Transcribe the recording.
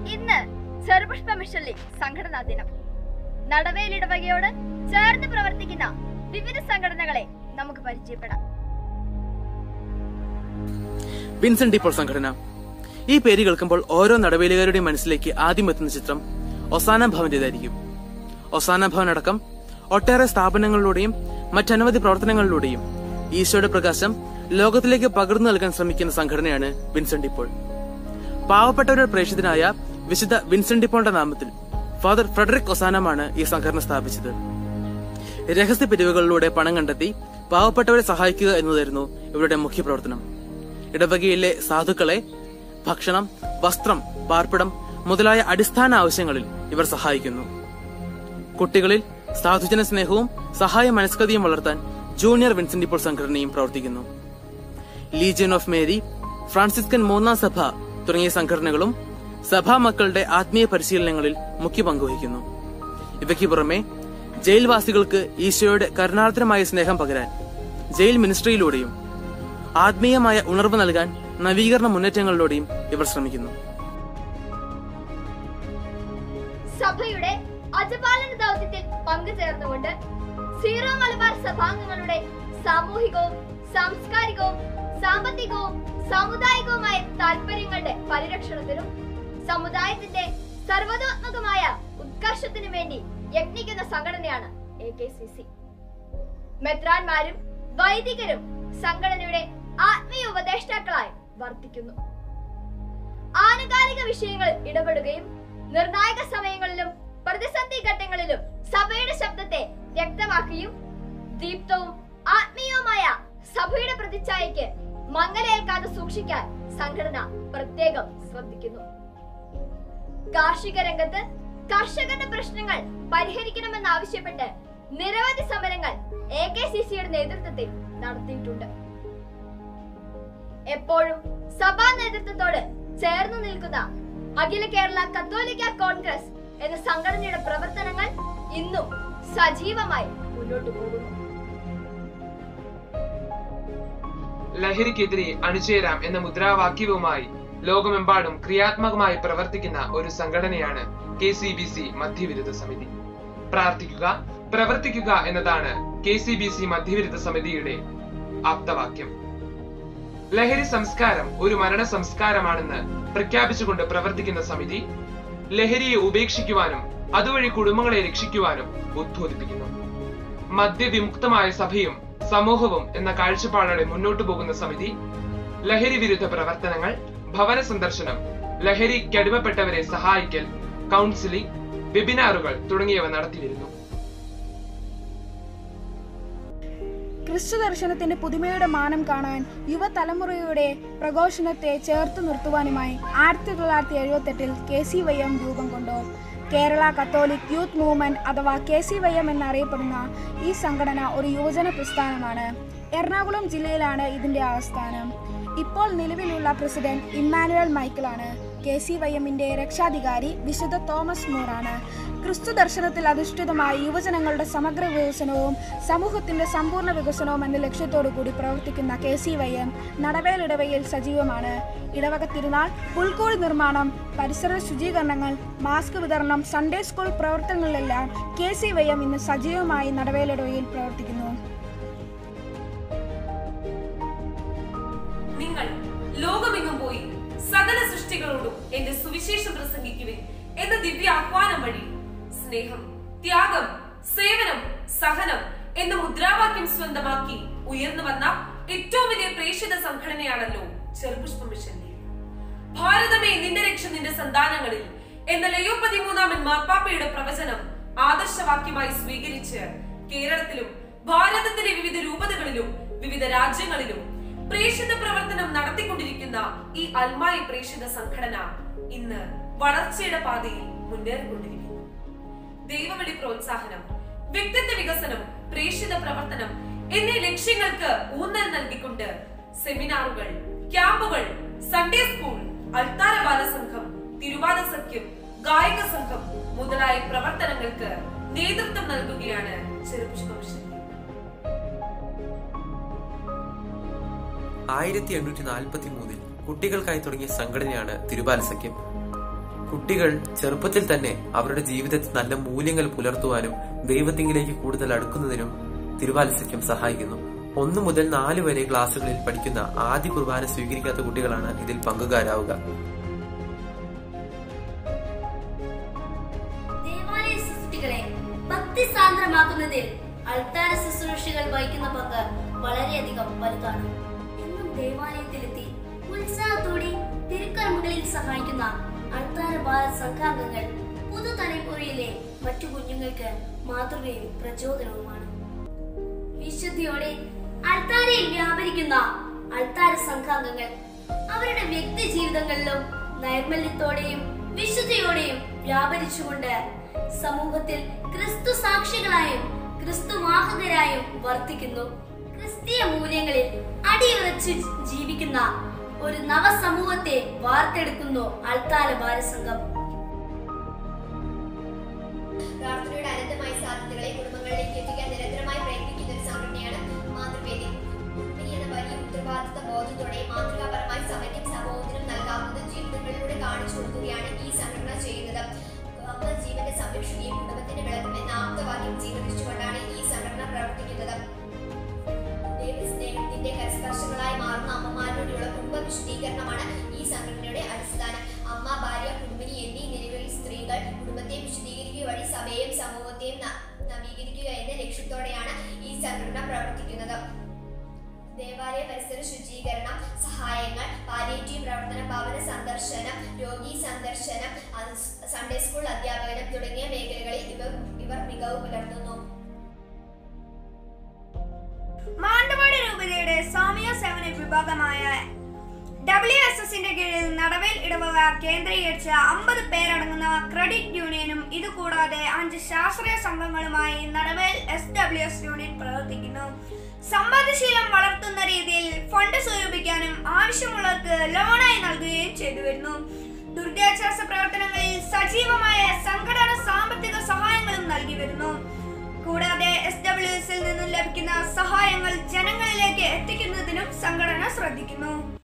ഇന്ന് ചെറുപുഷ്പ മിഷനിലെ സംഘടനാ ദിനം നടവേൽ ഇടവകയോട് ചേർന്ന് പ്രവർത്തിക്കുന്ന വിവിധ സംഘടനകളെ നമുക്ക് പരിചയപ്പെടാം വിൻസെന്റ് ഡിപ്പോൾ സംഘടന ഈ പേര് കേൾക്കുമ്പോൾ ഓരോ നടവേലുകാരുടെയും മനസ്സിലേക്ക് ആദ്യം എത്തുന്ന ചിത്രം ഒസാന ഭവന്റേതായിരിക്കും ഒസാന ഭവൻ അടക്കം ഒട്ടേറെ സ്ഥാപനങ്ങളിലൂടെയും മറ്റനവധി പ്രവർത്തനങ്ങളിലൂടെയും ഈശോയുടെ പ്രകാശം ലോകത്തിലേക്ക് പകർന്നു നൽകാൻ ശ്രമിക്കുന്ന സംഘടനയാണ് വിൻസെന്റ് ഡിപ്പോൾ പാവപ്പെട്ടവരുടെ പ്രേക്ഷിതനായ വിശുദ്ധ വിൻസെന്റ് ഡിപ്പോളുടെ നാമത്തിൽ ഫാദർ ഫ്രെഡറിക് ഒസാനമാണ് ഈ സംഘടന സ്ഥാപിച്ചത് രഹസ്യ പിരിവുകളിലൂടെ പണം കണ്ടെത്തി പാവപ്പെട്ടവരെ സഹായിക്കുക എന്നതായിരുന്നു ഇവരുടെ മുഖ്യ പ്രവർത്തനം ഇടവകയിലെ സാധുക്കളെ ഭക്ഷണം വസ്ത്രം പാർപ്പിടം മുതലായ അടിസ്ഥാന ആവശ്യങ്ങളിൽ ഇവർ സഹായിക്കുന്നു കുട്ടികളിൽ സാധുജന സ്നേഹവും സഹായ മനസ്കതയും വളർത്താൻ ജൂനിയർ വിൻസെന്റ് ഇപ്പോൾ സംഘടനയും പ്രവർത്തിക്കുന്നു ലീജിയൻ ഓഫ് മേരി ഫ്രാൻസിസ്കൻ മൂന്നാം സഭ തുടങ്ങിയ സംഘടനകളും സഭാ മക്കളുടെ ആത്മീയ പരിശീലനങ്ങളിൽ മുഖ്യ പങ്കുവഹിക്കുന്നു ഇവയ്ക്ക് പുറമെ ജയിൽവാസികൾക്ക് ഈശോയുടെ കരുണാർദ്രമായ സ്നേഹം പകരാൻ ജയിൽ മിനിസ്ട്രിയിലൂടെയും ആത്മീയമായ ഉണർവ് നൽകാൻ നവീകരണ മുന്നേറ്റങ്ങളിലൂടെയും ഇവർ ശ്രമിക്കുന്നു സഭയുടെ അജപാലന ദൗത്യത്തിൽ പങ്കുചേർന്നുകൊണ്ട് സീറോ മലബാർ സഭാംഗങ്ങളുടെ സാമൂഹികവും സാംസ്കാരികവും സാമ്പത്തികവും സാമുദായികവുമായ താല്പര്യങ്ങളുടെ പരിരക്ഷണത്തിനും സമുദായത്തിന്റെ സർവതോത്മകമായ ഉത്കർഷത്തിനു വേണ്ടി യത്നിക്കുന്ന സംഘടനയാണ് എ കെ സി സി മെത്രാന്മാരും വൈദികരും സംഘടനയുടെ ആത്മീയ ഉപദേഷ്ടാക്കളായി വർത്തിക്കുന്നു ആനുകാലിക വിഷയങ്ങളിൽ ഇടപെടുകയും നിർണായക സമയങ്ങളിലും പ്രതിസന്ധി ഘട്ടങ്ങളിലും സഭയുടെ ശബ്ദത്തെ വ്യക്തമാക്കുകയും ദീപ്തവും ആത്മീയവുമായ സഭയുടെ പ്രതിച്ഛായയ്ക്ക് മങ്ങലേൽക്കാതെ സൂക്ഷിക്കാൻ സംഘടന പ്രത്യേകം ശ്രദ്ധിക്കുന്നു കാർഷിക രംഗത്ത് കർഷകരുടെ പ്രശ്നങ്ങൾ പരിഹരിക്കണമെന്നാവശ്യപ്പെട്ട് നിരവധി സമരങ്ങൾ എ കെ സി സിയുടെ നേതൃത്വത്തിൽ നടത്തിയിട്ടുണ്ട് എപ്പോഴും സഭാ നേതൃത്വത്തോട് ചേർന്ന് നിൽക്കുന്ന അഖില കേരള കത്തോലിക്ക കോൺഗ്രസ് എന്ന സംഘടനയുടെ പ്രവർത്തനങ്ങൾ ഇന്നും സജീവമായി മുന്നോട്ടു പോകുന്നു ലഹരിക്കെതിരെ അണിചേരാം എന്ന മുദ്രാവാക്യവുമായി ലോകമെമ്പാടും ക്രിയാത്മകമായി പ്രവർത്തിക്കുന്ന ഒരു സംഘടനയാണ് കെ സി ബി സി മധ്യവിരുദ്ധ സമിതി പ്രാർത്ഥിക്കുക പ്രവർത്തിക്കുക എന്നതാണ് കെ സി ബി സി മധ്യവിരുദ്ധ സമിതിയുടെ ആപ്തവാക്യം ലഹരി സംസ്കാരം ഒരു മരണ സംസ്കാരമാണെന്ന് പ്രഖ്യാപിച്ചുകൊണ്ട് പ്രവർത്തിക്കുന്ന സമിതി ലഹരിയെ ഉപേക്ഷിക്കുവാനും അതുവഴി കുടുംബങ്ങളെ രക്ഷിക്കുവാനും ഉദ്ബോധിപ്പിക്കുന്നു മദ്യവിമുക്തമായ സഭയും സമൂഹവും എന്ന കാഴ്ചപ്പാടോടെ മുന്നോട്ടു പോകുന്ന സമിതി ലഹരി വിരുദ്ധ പ്രവർത്തനങ്ങൾ ഭവന സന്ദർശനം ലഹരിക്കടിമപ്പെട്ടവരെ സഹായിക്കൽ കൗൺസിലിംഗ് വെബിനാറുകൾ തുടങ്ങിയവ നടത്തിവരുന്നു ക്രിസ്തു ദർശനത്തിന്റെ പുതുമയുടെ മാനം കാണാൻ യുവതലമുറയുടെ പ്രഘോഷണത്തെ ചേർത്ത് നിർത്തുവാനുമായി ആയിരത്തി തൊള്ളായിരത്തി എഴുപത്തെട്ടിൽ കെ സി വൈ എം രൂപം കൊണ്ടു കേരള കത്തോലിക് യൂത്ത് മൂവ്മെന്റ് അഥവാ കെ സി വൈ എം എന്നറിയപ്പെടുന്ന ഈ സംഘടന ഒരു യുവജന പ്രസ്ഥാനമാണ് എറണാകുളം ജില്ലയിലാണ് ഇതിന്റെ ആസ്ഥാനം ഇപ്പോൾ നിലവിലുള്ള പ്രസിഡന്റ് ഇമ്മാനുവൽ മൈക്കിളാണ് കെ സി വൈ എമ്മിന്റെ രക്ഷാധികാരി വിശുദ്ധ തോമസ് മൂറാണ് ക്രിസ്തു ദർശനത്തിൽ അധിഷ്ഠിതമായ യുവജനങ്ങളുടെ സമഗ്ര വികസനവും സമൂഹത്തിന്റെ സമ്പൂർണ്ണ വികസനവും എന്ന ലക്ഷ്യത്തോടു കൂടി പ്രവർത്തിക്കുന്ന K C Y M Nadavel ഇടവകയിൽ സജീവമാണ് ഇടവക തിരുനാൾ പുൽക്കൂടി നിർമ്മാണം പരിസര ശുചീകരണങ്ങൾ മാസ്ക് വിതരണം സൺഡേ സ്കൂൾ പ്രവർത്തനങ്ങളിലെല്ലാം കെ സി വൈ എം ഇന്ന് സജീവമായി നടവേൽ ഇടവകയിൽ പ്രവർത്തിക്കുന്നു നിങ്ങൾ ലോകമെങ്ങും പോയി സകല സൃഷ്ടികളോടും എന്റെ സുവിശേഷം പ്രസംഗിക്കുവിൻ എന്ന ദിവ്യ ആഹ്വാനം വഴി സ്നേഹം ത്യാഗം സേവനം സഹനം എന്ന മുദ്രാവാക്യം സ്വന്തമാക്കി ഉയർന്നു വന്ന ഏറ്റവും വലിയ പ്രേക്ഷിത സംഘടനയാണല്ലോ ചെറുപുഷ്പ മിഷൻ ഭാരതമേ നിന്റെ രക്ഷ നിന്റെ സന്താനങ്ങളിൽ എന്ന ലയോ പതിമൂന്നാമൻ മാർപ്പാപ്പയുടെ പ്രവചനം ആദർശവാക്യമായി സ്വീകരിച്ച് കേരളത്തിലും ഭാരതത്തിലെ വിവിധ രൂപതകളിലും വിവിധ രാജ്യങ്ങളിലും പ്രേക്ഷിത പ്രവർത്തനം നടത്തിക്കൊണ്ടിരിക്കുന്ന ഈ അൽമായി പ്രേക്ഷിത സംഘടന ഇന്ന് വളർച്ചയുടെ പാതയിൽ മുന്നേറിക്കൊണ്ടിരിക്കുന്നു ദൈവവിളി പ്രോത്സാഹനം വ്യക്തിത്വ വികസനം പ്രേക്ഷിത പ്രവർത്തനം എന്നീ ലക്ഷ്യങ്ങൾക്ക് ഊന്നൽ നൽകിക്കൊണ്ട് സെമിനാറുകൾ ക്യാമ്പുകൾ സൺഡേ സ്കൂൾ അൾത്താര ബാലസംഘം തിരുവാത സഖ്യം ഗായക സംഘം മുതലായ പ്രവർത്തനങ്ങൾക്ക് നേതൃത്വം നൽകുകയാണ് ചെറുപുഷ്പ മിഷൻ ആയിരത്തി എണ്ണൂറ്റി നാൽപ്പത്തി മൂന്നിൽ കുട്ടികൾക്കായി തുടങ്ങിയ സംഘടനയാണ് തിരുബാല സഖ്യം കുട്ടികൾ ചെറുപ്പത്തിൽ തന്നെ അവരുടെ ജീവിതത്തിൽ നല്ല മൂല്യങ്ങൾ പുലർത്തുവാനും ദൈവത്തിങ്കിലേക്ക് കൂടുതൽ അടുക്കുന്നതിനും തിരുവാത്സക്യം സഹായിക്കുന്നു ഒന്നു മുതൽ നാല് വരെ ക്ലാസ്സുകളിൽ പഠിക്കുന്ന ആദ്യ കുർബാന സ്വീകരിക്കാത്ത കുട്ടികളാണ് ഇതിൽ പങ്കുകാരാവുക ദേവാലയ സൃഷ്ടികളെ ഭക്തിസാന്ദ്രമാക്കുന്നതിൽ അൾത്താര ശുശ്രൂഷകൾ വഹിക്കുന്ന പങ്ക് വളരെയധികം വലുതാണ് എന്നും ദേവാലയത്തിലെത്തി ഉത്സാഹത്തോടെ തിരുക്കർമ്മങ്ങളിൽ സഹായിക്കുന്ന അൾത്താര ബാല സംഘാംഗങ്ങൾ പുതുതലമുറയിലെ മറ്റു കുഞ്ഞുങ്ങൾക്ക് മാതൃകയും പ്രചോദനവുമാണ് വിശുദ്ധിയോടെ അൾത്താരയിൽ വ്യാപരിക്കുന്ന അൾത്താര സംഘാംഗങ്ങൾ അവരുടെ വ്യക്തി ജീവിതങ്ങളിലും നൈർമല്യത്തോടെയും വിശുദ്ധിയോടെയും വ്യാപരിച്ചുകൊണ്ട് സമൂഹത്തിൽ ക്രിസ്തു സാക്ഷികളായും ക്രിസ്തു വാഹകരായും വർത്തിക്കുന്നു ക്രിസ്തീയ മൂല്യങ്ങളിൽ അടിയുറച്ച് ജീവിക്കുന്ന ഒരു നവസമൂഹത്തെ വാർത്തെടുക്കുന്നു അൾത്താര ബാലസംഘം പ്രാർത്ഥനയുടെ അനന്തമായ സാധ്യതകളെ കുടുംബങ്ങളിലേക്ക് എത്തിക്കാൻ നിരന്തരമായി പ്രയത്നിക്കുന്ന ഒരു സംഘടനയാണ് മാതൃവേദി കുടുംബിനി എന്ന വലിയ ഉത്തരവാദിത്ത ബോധത്തോടെ മാതൃകാപരമായി സഭയ്ക്കും സമൂഹത്തിനും നൽകാവുന്നത് ജീവിതങ്ങളിലൂടെ കാണിച്ചു കൊടുക്കുകയാണ് ഈ സംഘടന ചെയ്യുന്നത് അമ്മ ജീവന്റെ സംരക്ഷണയും കുടുംബത്തിന്റെ വിളക്കും എന്ന ആപ്തവാക്യം ജീവനിച്ചുകൊണ്ടാണ് ഈ സംഘടന പ്രവർത്തിക്കുന്നത് ദൈവ സ്നേഹത്തിന്റെ കരസ്പർശങ്ങളായി മാറുന്ന അമ്മമാരിലൂടെയുള്ള കുടുംബ വിശദീകരണമാണ് ഈ സംഘടനയുടെ അടിസ്ഥാനം അമ്മ ഭാര്യ കുടുംബിനി എന്നീ നിലകളിൽ സ്ത്രീകൾ കുടുംബത്തെ വിശദീകരിക്കുക വഴി സഭയെയും സമൂഹത്തെയും ന- നവീകരിക്കുക എന്ന ലക്ഷ്യത്തോടെയാണ് ഈ സംഘടന പ്രവർത്തിക്കുന്നത് ദേവാലയ പരിസര ശുചീകരണം സഹായങ്ങൾ പാലിയേറ്റീവ് പ്രവർത്തനം ഭവന സന്ദർശനം രോഗി സന്ദർശനം അത് സൺഡേ സ്കൂൾ അധ്യാപകനം തുടങ്ങിയ മേഖലകളിൽ ഇവർ ഇവർ മികവ് പുലർത്തുന്നു മാനന്തവാടി രൂപതയുടെ സാമൂഹ്യ സേവന വിഭാഗമായ ഡബ്ല്യു എസ് എസിന്റെ കീഴിൽ നടവേൽ ഇടവക കേന്ദ്രീകരിച്ച അമ്പത് പേരടങ്ങുന്ന ക്രെഡിറ്റ് യൂണിയനും ഇതുകൂടാതെ അഞ്ച് ശാസ്ത്രീയ സംഘങ്ങളുമായി Nadavel S W S union പ്രവർത്തിക്കുന്നു സമ്പാദ്യശീലം വളർത്തുന്ന രീതിയിൽ ഫണ്ട് സ്വരൂപിക്കാനും ആവശ്യമുള്ളവർക്ക് ലോണായി നൽകുകയും ചെയ്തു വരുന്നു ദുരിതാശ്വാസ പ്രവർത്തനങ്ങളിൽ സജീവമായ സംഘടന സാമ്പത്തിക സഹായങ്ങളും നൽകി വരുന്നു കൂടാതെ എസ് ഡബ്ല്യു എസിൽ നിന്നും ലഭിക്കുന്ന സഹായങ്ങൾ ജനങ്ങളിലേക്ക് എത്തിക്കുന്നതിനും സംഘടന ശ്രദ്ധിക്കുന്നു